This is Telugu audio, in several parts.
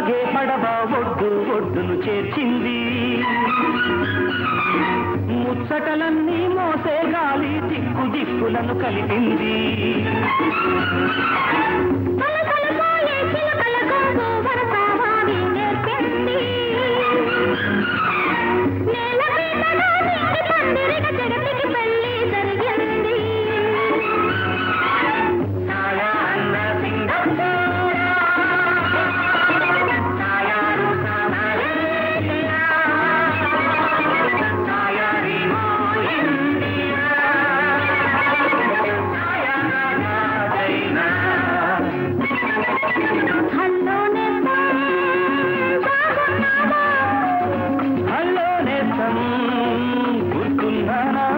సాగే పడవ ఒడ్డు ఒడ్డును చేర్చింది ముచ్చటలన్నీ మోసే గాలి దిక్కు దిక్కులను కలిపింది కలకలపోయే చిలకల గొంతు వరసావాడి నేర్పింది. నేల మీదగా నీటి పందిరిగ జగతికి పెళ్లి జరిగింది. సాయాన్న సింగపూరా, సాయారు సమరేలియా, సాయారి మో ఇండియా, సాయారాజైనా. హల్లో నేస్తం, బాగున్నావా? హలో నేస్తం గుర్తున్నానా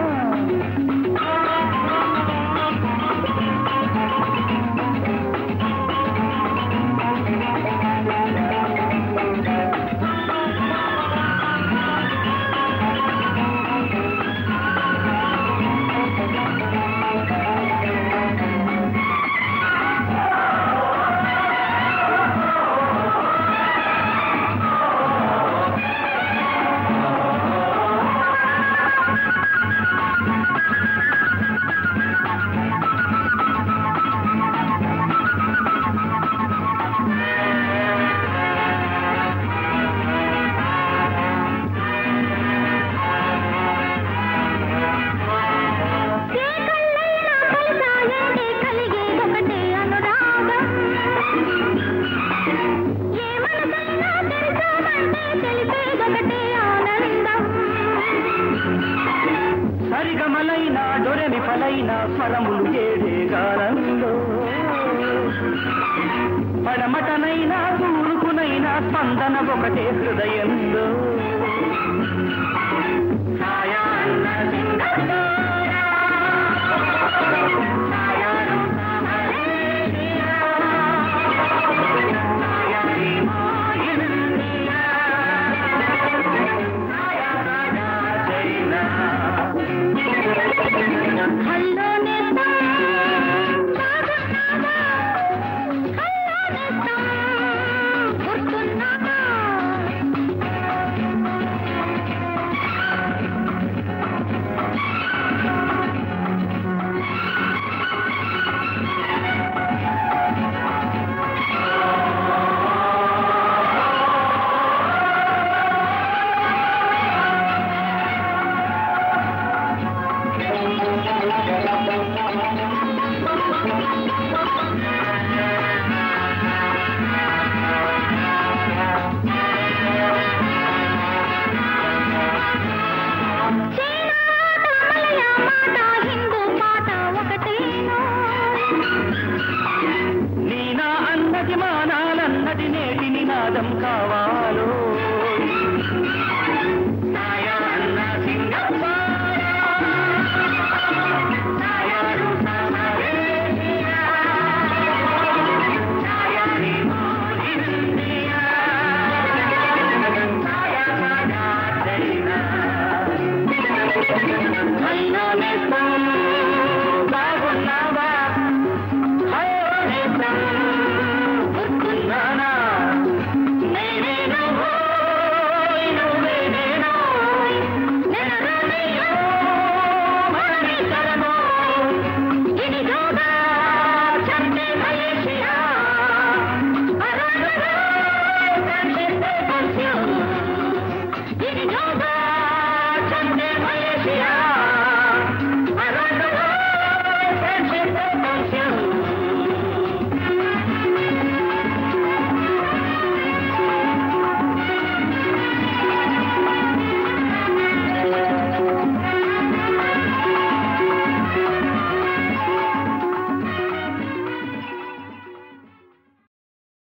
ఏ కళ్ళైనా కలిసాయంటే కలిగే ఒకటే అనురాగం. ఏ మనసైనా తెరిచామంటే తెలిసేదొకటే ఆనందం. సరిగమలైన డొరెమి ఫలైన స్వరములు ఏడే గానంలో పడమటనైనా తూర్పునైనా స్పందన ఒకటే హృదయంలో సాయాన్న సింగపూరా, సాయారు సమరేలియా, సాయారి మో ఇండియా, సాయారాజైనా. హల్లో నేస్తం, బాగున్నావా? హల్లో నేస్తం, గుర్తున్నావా? చీనా మాట, మలయ మాట, హిందూ పాట ఒకటేనో. నీనా అన్నది మానాలన్నది నేటి నినాదం కావాలో సాయాన్న సింగపూరా, సాయారు సమరేలియా, సాయారి మో ఇండియా, సాయారాజైనా. హలో నేస్తం, బాగున్నావా హలో నేస్తం, గుర్తున్నానా? నేనే నువ్వు, నువ్వే నేను. నెలరోజులు మరణించడము. ఇదిగోగా చంపే మలేషియా. అరగదు కనిపిస్తే కొంచెం. ఇదిగోగా చంపే మలేషియా.